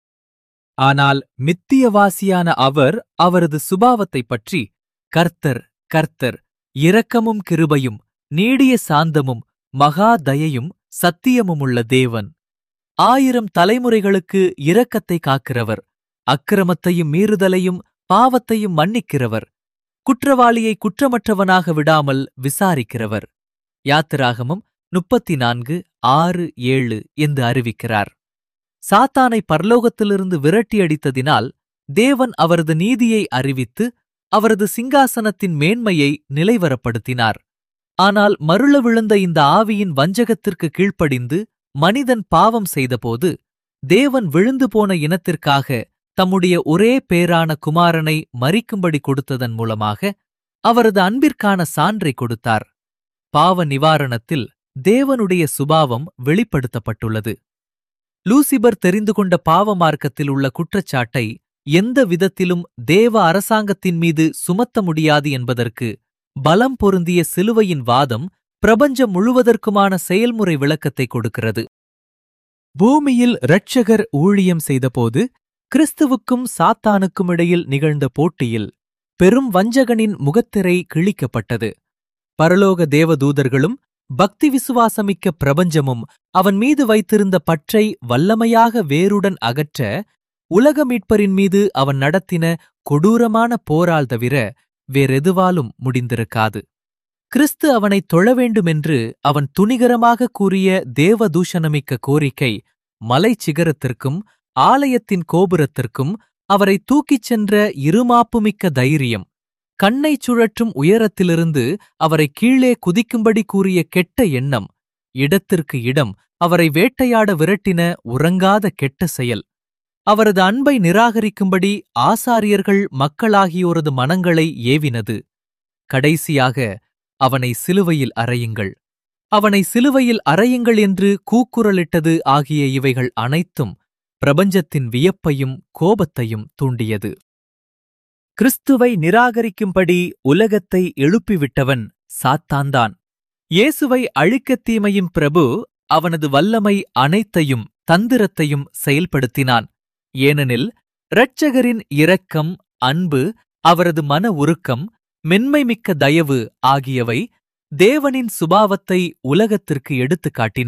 S1: ஆனால் மித்தியவாசியான அவர் அவரது சுபாவத்தைப் பற்றி கர்த்தர் கர்த்தர் இரக்கமும் கிருபையும் நீடிய சாந்தமும் மகா தயையும் சத்தியமுமுள்ள தேவன் ஆயிரம் தலைமுறைகளுக்கு இரக்கத்தை காக்கிறவர் அக்கிரமத்தையும் மீறுதலையும் பாவத்தையும் மன்னிக்கிறவர் குற்றவாளியை குற்றமற்றவனாக விடாமல் விசாரிக்கிறவர் யாத்திராகமம் முப்பத்தி நான்கு ஆறு ஏழு என்று அறிவிக்கிறார் சாத்தானை பரலோகத்திலிருந்து விரட்டியடித்ததினால் தேவன் அவரது நீதியை அறிவித்து அவரது சிங்காசனத்தின் மேன்மையை நிலைவரப்படுத்தினார் ஆனால் மருள விழுந்த இந்த ஆவியின் வஞ்சகத்திற்கு கீழ்ப்படிந்து மனிதன் பாவம் செய்தபோது தேவன் விழுந்து போன இனத்திற்காக தம்முடைய ஒரே பேரான குமாரனை மறிக்கும்படி கொடுத்ததன் மூலமாக அவரது அன்பிற்கான சான்றை கொடுத்தார் பாவ நிவாரணத்தில் தேவனுடைய சுபாவம் வெளிப்படுத்தப்பட்டுள்ளது லூசிபர் தெரிந்து கொண்ட பாவ மார்க்கத்தில் உள்ள குற்றச்சாட்டை எந்த விதத்திலும் தேவ அரசாங்கத்தின் மீது சுமத்த முடியாது என்பதற்கு பலம் பொருந்திய சிலுவையின் வாதம் பிரபஞ்சம் முழுவதற்குமான செயல்முறை விளக்கத்தை கொடுக்கிறது பூமியில் இரட்சகர் ஊழியம் செய்தபோது கிறிஸ்துவுக்கும் சாத்தானுக்கும் இடையில் நிகழ்ந்த போட்டியில் பெரும் வஞ்சகனின் முகத்திரை கிழிக்கப்பட்டது பரலோக தேவதூதர்களும் பக்தி விசுவாசமிக்க பிரபஞ்சமும் அவன் மீது வைத்திருந்த பற்றை வல்லமையாக வேருடன் அகற்ற உலக மீட்பரின் மீது அவன் நடத்தின கொடூரமான போரால் தவிர வேறெதுவாலும் முடிந்திருக்காது கிறிஸ்து அவனை தொழ வேண்டுமென்று அவன் துணிகரமாக கூறிய தேவதூஷணமிக்க கோரிக்கை மலைச் சிகரத்திற்கும் ஆலயத்தின் கோபுரத்திற்கும் அவரை தூக்கிச் சென்ற இருமாப்புமிக்க தைரியம் கண்ணைச் சுழற்றும் உயரத்திலிருந்து அவரை கீழே குதிக்கும்படி கூறிய கெட்ட எண்ணம் இடத்திற்கு இடம் அவரை வேட்டையாட விரட்டின உறங்காத கெட்ட செயல் அவரது அன்பை நிராகரிக்கும்படி ஆசாரியர்கள் மக்களாகியோரது மனங்களை ஏவினது கடைசியாக அவனை சிலுவையில் அறையுங்கள் அவனை சிலுவையில் அறையுங்கள் என்று கூக்குரலிட்டது ஆகிய இவைகள் அனைத்தும் பிரபஞ்சத்தின் வியப்பையும் கோபத்தையும் தூண்டியது கிறிஸ்துவை நிராகரிக்கும்படி உலகத்தை எழுப்பிவிட்டவன் சாத்தான்தான் இயேசுவை அழிக்கத் தீமையும் பிரபு அவனது வல்லமை அனைத்தையும் தந்திரத்தையும் செயல்படுத்தினான் ஏனெனில் இரட்சகரின் இரக்கம் அன்பு அவரது மன உருக்கம் மென்மைமிக்க தயவு ஆகியவை தேவனின் சுபாவத்தை உலகத்திற்கு எடுத்துக் காட்டின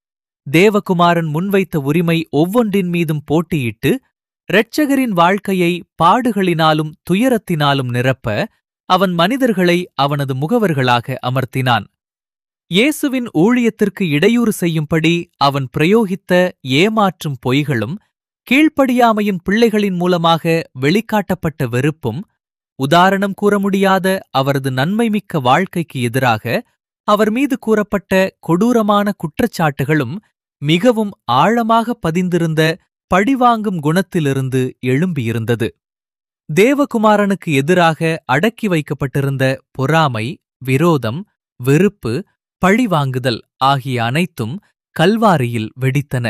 S1: தேவகுமாரன் முன்வைத்த உரிமை ஒவ்வொன்றின் மீதும் போட்டியிட்டு இரட்சகரின் வாழ்க்கையை பாடுகளினாலும் துயரத்தினாலும் நிரப்ப அவன் மனிதர்களை அவனது முகவர்களாக அமர்த்தினான் இயேசுவின் ஊழியத்திற்கு இடையூறு செய்யும்படி அவன் பிரயோகித்த ஏமாற்றும் பொய்களும் கீழ்ப்படியாமையின் பிள்ளைகளின் மூலமாக வெளிக்காட்டப்பட்ட வெறுப்பும் உதாரணம் கூற முடியாத அவரது நன்மைமிக்க வாழ்க்கைக்கு எதிராக அவர் மீது கூறப்பட்ட கொடூரமான குற்றச்சாட்டுகளும் மிகவும் ஆழமாக பதிந்திருந்த பழிவாங்கும் குணத்திலிருந்து எழும்பியிருந்தது தேவகுமாரனுக்கு எதிராக அடக்கி வைக்கப்பட்டிருந்த பொறாமை விரோதம் வெறுப்பு பழிவாங்குதல் ஆகிய அனைத்தும் கல்வாரியில் வெடித்தன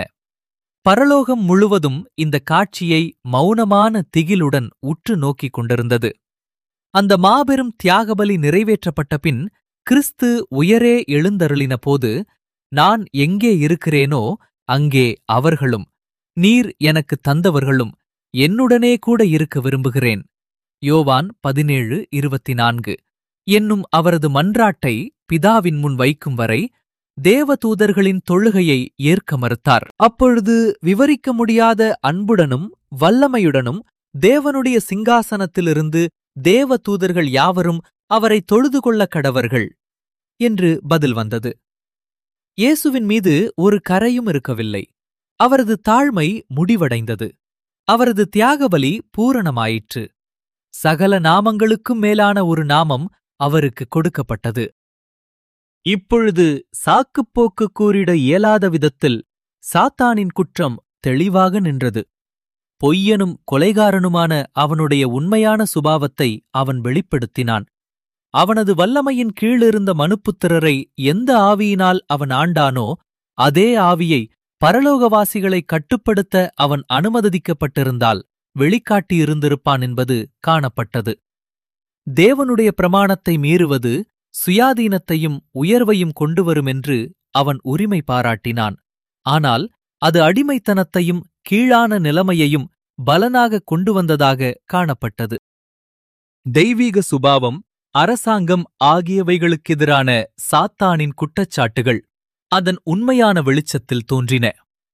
S1: பரலோகம் முழுவதும் இந்த காட்சியை மௌனமான திகிலுடன் உற்று நோக்கிக் கொண்டிருந்தது அந்த மாபெரும் தியாகபலி நிறைவேற்றப்பட்ட பின் கிறிஸ்து உயரே எழுந்தருளின போது நான் எங்கே இருக்கிறேனோ அங்கே அவர்களும் நீர் எனக்கு தந்தவர்களும் என்னுடனே கூட இருக்க விரும்புகிறேன் யோவான் பதினேழு இருபத்தி நான்கு என்னும் அவரது மன்றாட்டை பிதாவின் முன் வைக்கும் வரை தேவதூதர்களின் தொழுகையை ஏற்க மறுத்தார் அப்பொழுது விவரிக்க முடியாத அன்புடனும் வல்லமையுடனும் தேவனுடைய சிங்காசனத்திலிருந்து தேவ தூதர்கள் யாவரும் அவரை தொழுது கொள்ள கடவர்கள் என்று பதில் வந்தது இயேசுவின் மீது ஒரு கரையும் இருக்கவில்லை அவரது தாழ்மை முடிவடைந்தது அவரது தியாகபலி பூரணமாயிற்று சகல நாமங்களுக்கும் மேலான ஒரு நாமம் அவருக்கு கொடுக்கப்பட்டது இப்பொழுது சாக்குப்போக்கு கூறிட இயலாத விதத்தில் சாத்தானின் குற்றம் தெளிவாக நின்றது பொய்யனும் கொலைகாரனுமான அவனுடைய உண்மையான சுபாவத்தை அவன் வெளிப்படுத்தினான் அவனது வல்லமையின் கீழிருந்த மனுப்புத்திரரை எந்த ஆவியினால் அவன் ஆண்டானோ அதே ஆவியை பரலோகவாசிகளை கட்டுப்படுத்த அவன் அனுமதிக்கப்பட்டிருந்தால் வெளிக்காட்டியிருந்திருப்பான் என்பது காணப்பட்டது தேவனுடைய பிரமாணத்தை மீறுவது சுயாதீனத்தையும் உயர்வையும் கொண்டுவருமென்று அவன் உரிமை பாராட்டினான் ஆனால் அது அடிமைத்தனத்தையும் கீழான நிலைமையையும் பலனாக கொண்டு வந்ததாக காணப்பட்டது தெய்வீக சுபாவம் அரசாங்கம் ஆகியவைகளுக்கெதிரான சாத்தானின் குற்றச்சாட்டுகள் அதன் உண்மையான வெளிச்சத்தில் தோன்றின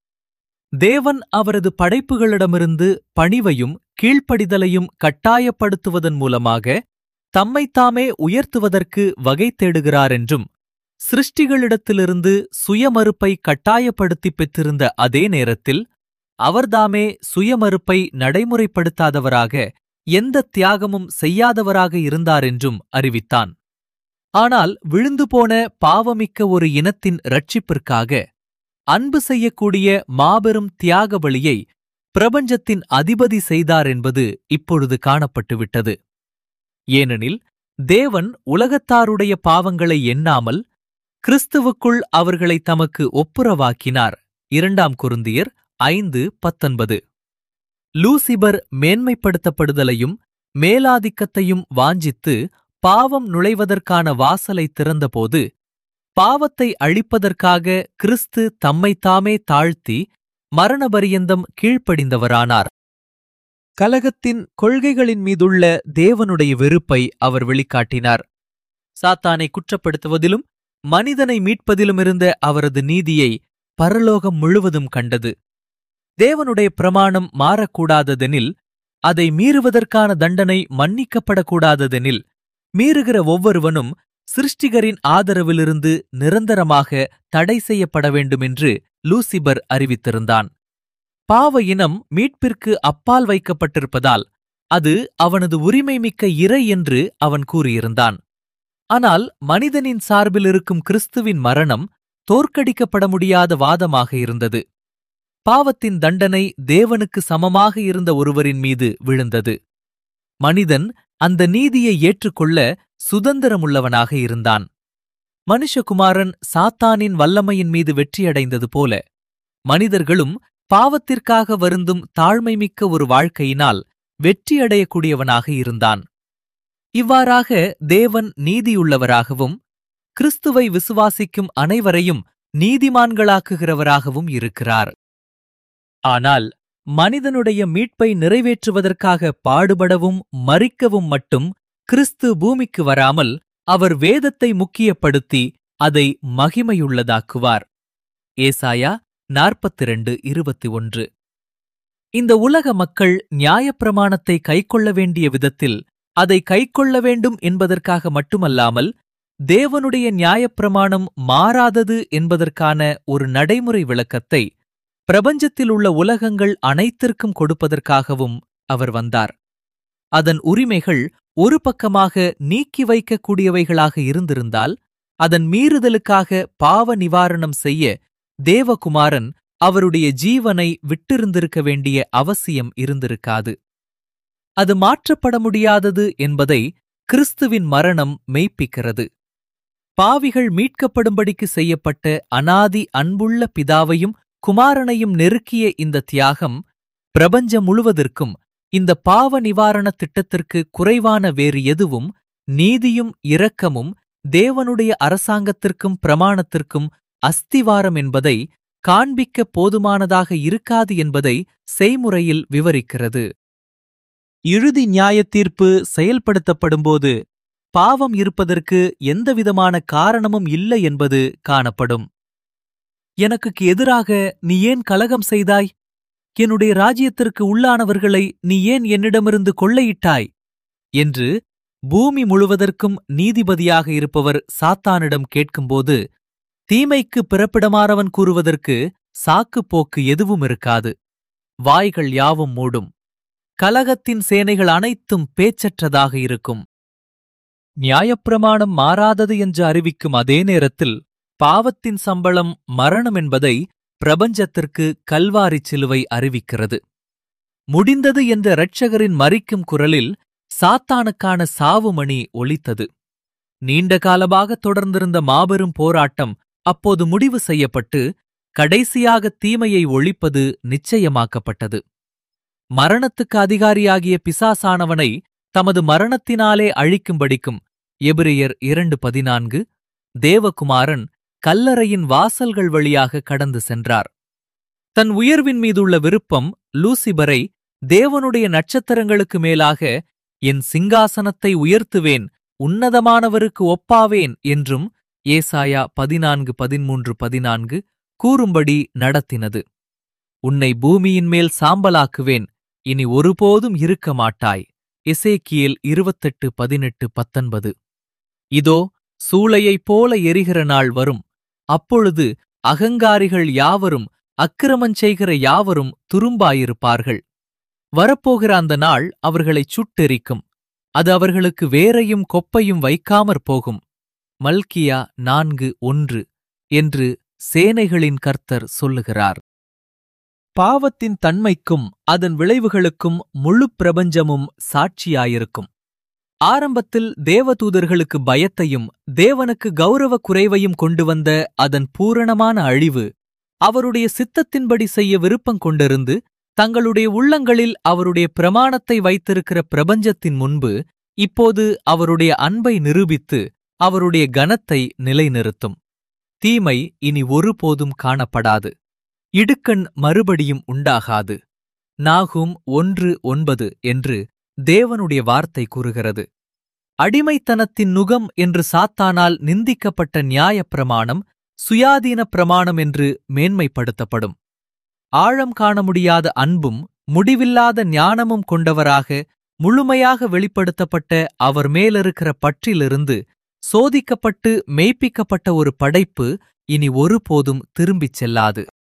S1: தேவன் அவரது படைப்புகளிடமிருந்து பணிவையும் கீழ்ப்படிதலையும் கட்டாயப்படுத்துவதன் மூலமாக தம்மைத்தாமே உயர்த்துவதற்கு வகை தேடுகிறார் என்றும் சிருஷ்டிகளிடத்திலிருந்து சுயமறுப்பை கட்டாயப்படுத்தி பெற்றிருந்த அதே நேரத்தில் அவர்தாமே சுயமறுப்பை நடைமுறைப்படுத்தாதவராக எந்த தியாகமும் செய்யாதவராக இருந்தார் என்றும் அறிவித்தான் ஆனால் விழுந்து போன பாவமிக்க ஒரு இனத்தின் ரட்சிப்பிற்காக அன்பு செய்யக்கூடிய மாபெரும் தியாக பலியை பிரபஞ்சத்தின் அதிபதி செய்தார் என்பது இப்பொழுது காணப்பட்டுவிட்டது ஏனெனில் தேவன் உலகத்தாருடைய பாவங்களை எண்ணாமல் கிறிஸ்துவுக்குள் அவர்களை தமக்கு ஒப்புரவாக்கினார் இரண்டாம் குருந்தியர் ஐந்து பத்தொன்பது லூசிபர் மேன்மைப்படுத்தப்படுதலையும் மேலாதிக்கத்தையும் வாஞ்சித்து பாவம் நுழைவதற்கான வாசலை திறந்தபோது பாவத்தை அழிப்பதற்காக கிறிஸ்து தம்மைத்தாமே தாழ்த்தி மரணபரியந்தம் கீழ்ப்படிந்தவரானார் கலகத்தின் கொள்கைகளின் மீதுள்ள தேவனுடைய வெறுப்பை அவர் வெளிக்காட்டினார் சாத்தானை குற்றப்படுத்துவதிலும் மனிதனை மீட்பதிலுமிருந்த அவரது நீதியை பரலோகம் முழுவதும் கண்டது தேவனுடைய பிரமாணம் மாறக்கூடாததெனில் அதை மீறுவதற்கான தண்டனை மன்னிக்கப்படக்கூடாததெனில் மீறுகிற ஒவ்வொருவனும் சிருஷ்டிகரின் ஆதரவிலிருந்து நிரந்தரமாக தடை செய்யப்பட வேண்டுமென்று லூசிபர் அறிவித்திருந்தான் பாவ இனம் மீட்பிற்கு அப்பால் வைக்கப்பட்டிருப்பதால் அது அவனது உரிமை மிக்க இறை என்று அவன் கூறியிருந்தான் ஆனால் மனிதனின் சார்பில் இருக்கும் கிறிஸ்துவின் மரணம் தோற்கடிக்கப்பட முடியாத வாதமாக இருந்தது பாவத்தின் தண்டனை தேவனுக்கு சமமாக இருந்த ஒருவரின் மீது விழுந்தது மனிதன் அந்த நீதியை ஏற்றுக்கொள்ள சுதந்திரமுள்ளவனாக இருந்தான் மனுஷகுமாரன் சாத்தானின் வல்லமையின் மீது வெற்றியடைந்தது போல மனிதர்களும் பாவத்திற்காக வருந்தும் தாழ்மைமிக்க ஒரு வாழ்க்கையினால் வெற்றியடையக்கூடியவனாக இருந்தான் இவ்வாறாக தேவன் நீதியுள்ளவராகவும் கிறிஸ்துவை விசுவாசிக்கும் அனைவரையும் நீதிமான்களாக்குகிறவராகவும் இருக்கிறார் ஆனால் மனிதனுடைய மீட்பை நிறைவேற்றுவதற்காக பாடுபடவும் மறிக்கவும் மட்டும் கிறிஸ்து பூமிக்கு வராமல் அவர் வேதத்தை முக்கியப்படுத்தி அதை மகிமையுள்ளதாக்குவார் ஏசாயா நாற்பத்திரண்டு இருபத்தி ஒன்று இந்த உலக மக்கள் நியாயப்பிரமாணத்தை கைக்கொள்ள வேண்டிய விதத்தில் அதை கைக்கொள்ள வேண்டும் என்பதற்காக மட்டுமல்லாமல் தேவனுடைய நியாயப்பிரமாணம் மாறாதது என்பதற்கான ஒரு நடைமுறை விளக்கத்தை பிரபஞ்சத்தில் உள்ள உலகங்கள் அனைத்திற்கும் கொடுப்பதற்காகவும் அவர் வந்தார் அதன் உரிமைகள் ஒரு பக்கமாக நீக்கி வைக்கக்கூடியவைகளாக இருந்திருந்தால் அதன் மீறுதலுக்காக பாவ நிவாரணம் செய்ய தேவகுமாரன் அவருடைய ஜீவனை விட்டிருந்திருக்க வேண்டிய அவசியம் இருந்திருக்காது அது மாற்றப்பட முடியாதது என்பதை கிறிஸ்துவின் மரணம் மெய்ப்பிக்கிறது பாவிகள் மீட்கப்படும்படிக்கு செய்யப்பட்ட அனாதி அன்புள்ள பிதாவையும் குமாரனையும் நெருக்கிய இந்த தியாகம் பிரபஞ்சம் முழுவதற்கும் இந்த பாவ நிவாரண திட்டத்திற்கு குறைவான வேறு எதுவும் நீதியும் இரக்கமும் தேவனுடைய அரசாங்கத்திற்கும் பிரமாணத்திற்கும் அஸ்திவாரம் என்பதை காண்பிக்க போதுமானதாக இருக்காது என்பதை செய்முறையில் விவரிக்கிறது இறுதி நியாயத்தீர்ப்பு செயல்படுத்தப்படும்போது பாவம் இருப்பதற்கு எந்தவிதமான காரணமும் இல்லை என்பது காணப்படும் எனக்கு எதிராக நீ ஏன் கலகம் செய்தாய் என்னுடைய ராஜ்யத்திற்கு உள்ளானவர்களை நீ ஏன் என்னிடமிருந்து கொள்ளையிட்டாய் என்று பூமி முழுவதற்கும் நீதிபதியாக இருப்பவர் சாத்தானிடம் கேட்கும்போது தீமைக்கு பிறப்பிடமாறவன் கூறுவதற்கு சாக்குப் போக்கு எதுவும் இருக்காது வாய்கள் யாவும் மூடும் கலகத்தின் சேனைகள் அனைத்தும் பேச்சற்றதாக இருக்கும் நியாயப்பிரமாணம் மாறாதது என்று அறிவிக்கும் அதே நேரத்தில் பாவத்தின் சம்பளம் மரணம் என்பதை பிரபஞ்சத்திற்கு கல்வாரி சிலுவை அறிவிக்கிறது முடிந்தது என்ற இரட்சகரின் மறிக்கும் குரலில் சாத்தானுக்கான சாவுமணி ஒலித்தது நீண்ட காலமாக தொடர்ந்திருந்த மாபெரும் போராட்டம் அப்போது முடிவு செய்யப்பட்டு கடைசியாக தீமையை ஒழிப்பது நிச்சயமாக்கப்பட்டது மரணத்துக்கு அதிகாரியாகிய பிசாசானவனை தமது மரணத்தினாலே அழிக்கும்படிக்கும் எபிரியர் இரண்டு பதினான்கு தேவகுமாரன் கல்லறையின் வாசல்கள் வழியாக கடந்து சென்றார் தன் உயர்வின் மீதுள்ள விருப்பம் லூசிபரை தேவனுடைய நட்சத்திரங்களுக்கு மேலாக என் சிங்காசனத்தை உயர்த்துவேன் உன்னதமானவருக்கு ஒப்பாவேன் என்றும் ஏசாயா பதினான்கு பதிமூன்று பதினான்கு கூறும்படி நடத்தினது உன்னை பூமியின் மேல் சாம்பலாக்குவேன் இனி ஒருபோதும் இருக்க மாட்டாய் எசேக்கியேல் இருபத்தெட்டு பதினெட்டு பத்தொன்பது இதோ சூளையைப் போல எரிகிற நாள் வரும் அப்பொழுது அகங்காரிகள் யாவரும் அக்கிரமஞ் செய்கிற யாவரும் துரும்பாயிருப்பார்கள் வரப்போகிற அந்த நாள் அவர்களைச் சுட்டெரிக்கும் அது அவர்களுக்கு வேரையும் கொப்பையும் வைக்காமற் போகும் மல்கியா நான்கு ஒன்று என்று சேனைகளின் கர்த்தர் சொல்லுகிறார் பாவத்தின் தன்மைக்கும் அதன் விளைவுகளுக்கும் முழு பிரபஞ்சமும் சாட்சியாயிருக்கும் ஆரம்பத்தில் தேவதூதர்களுக்கு பயத்தையும் தேவனுக்கு கௌரவ குறைவையும் கொண்டு வந்த அதன் பூரணமான அழிவு அவருடைய சித்தத்தின்படி செய்ய விருப்பம் கொண்டிருந்து தங்களுடைய உள்ளங்களில் அவருடைய பிரமாணத்தை வைத்திருக்கிற பிரபஞ்சத்தின் முன்பு இப்போது அவருடைய அன்பை நிரூபித்து அவருடைய கனத்தை நிலைநிறுத்தும் தீமை இனி ஒருபோதும் காணப்படாது இடுக்கண் மறுபடியும் உண்டாகாது நாகும் ஒன்று ஒன்பது என்று தேவனுடைய வார்த்தை கூறுகிறது அடிமைத்தனத்தின் நுகம் என்று சாத்தானால் நிந்திக்கப்பட்ட நியாயப் பிரமாணம் சுயாதீன பிரமாணம் என்று மேன்மைப்படுத்தப்படும் ஆழம் காண முடியாத அன்பும் முடிவில்லாத ஞானமும் கொண்டவராக முழுமையாக வெளிப்படுத்தப்பட்ட அவர் மேலிருக்கிற பற்றிலிருந்து சோதிக்கப்பட்டு மெய்ப்பிக்கப்பட்ட ஒரு படைப்பு இனி ஒருபோதும் திரும்பிச் செல்லாது